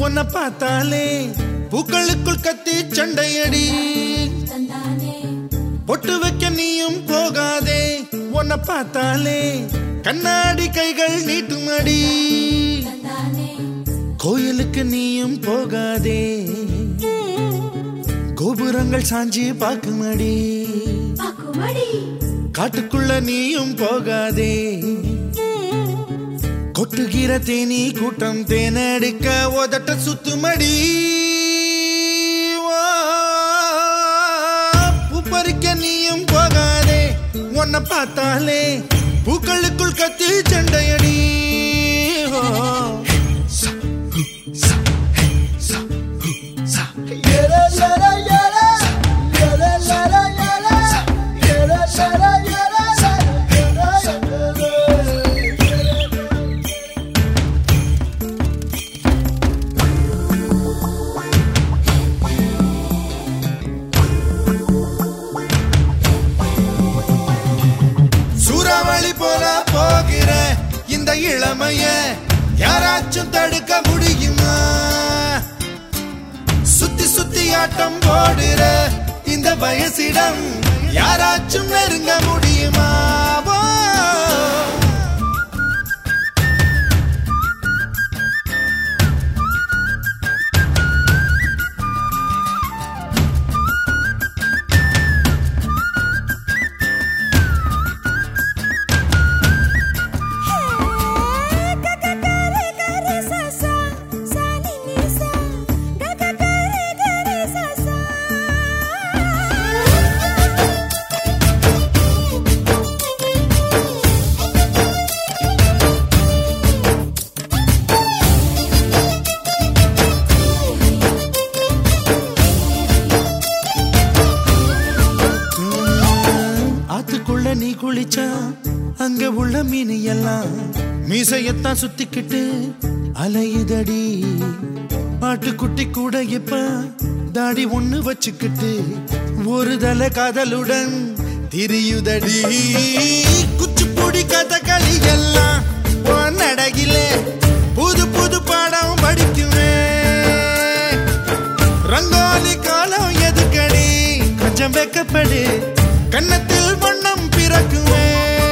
உன்னை பார்த்தாலே பூக்களுக்குள் கத்தி சண்டையடி பொட்டு வைக்க நீயும் போகாதே உன்னை பார்த்தாலே கண்ணாடி கைகள் நீட்டுமடி கோயிலுக்கு நீயும் போகாதே கோபுரங்கள் சாஞ்சி பார்க்குமடி காட்டுக்குள்ள நீயும் போகாதே கொட்டுகிற தேனி கூட்டம் தேனடிக்க உதட்ட சுத்துமடி வா, பூ பறிக்க நீயும் போகாதே உன்னை பார்த்தாலே பூக்களுக்குள் கத்தி சண்டையடி ஓ. சூறாவளி போல போகிற இந்த இளமைய யாராச்சும் தடுக்க முடியுமா சுத்தி சுத்தி ஆட்டம் போடுற இந்த வயசிடம் யாராச்சும் நெருங்க முடியுமா வா. ஆத்துக்குள்ள நீ குளிச்சா அங்க உள்ள மீன் எல்லாம் மீசையத்தான் சுத்திக்கிட்டு அலையுதடி ஆட்டுக்குட்டி கூட இப்ப தாடி ஒண்ணு வச்சுக்கிட்டு ஒரு தலை காதலுடன் திரியுதடி குச்சிப்புடி கதகளி எல்லாம் உன் நடையிலே புது புது பாடம் படிக்குவேன் ரங்கோலி காலம் எதுக்கடி கொஞ்சம் வெக்கப்படு கன்னத்தில் வண்ணம் பிறக்குமே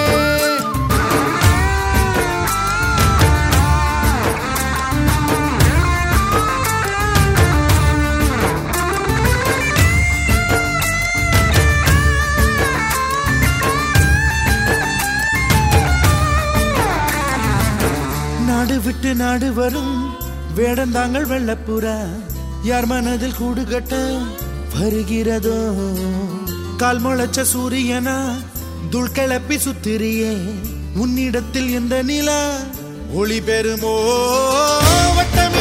நாடு விட்டு நாடு வரும் வேடந்தாங்கள் வெள்ளப்புறா யார் மனதில் கூடு கட்ட வருகிறதோ கால் முளைச்ச சூரியனா துள் கிளப்பி சுத்திரியே உன்னிடத்தில் எந்த நிலா ஒளி பெறுமோ வட்டமே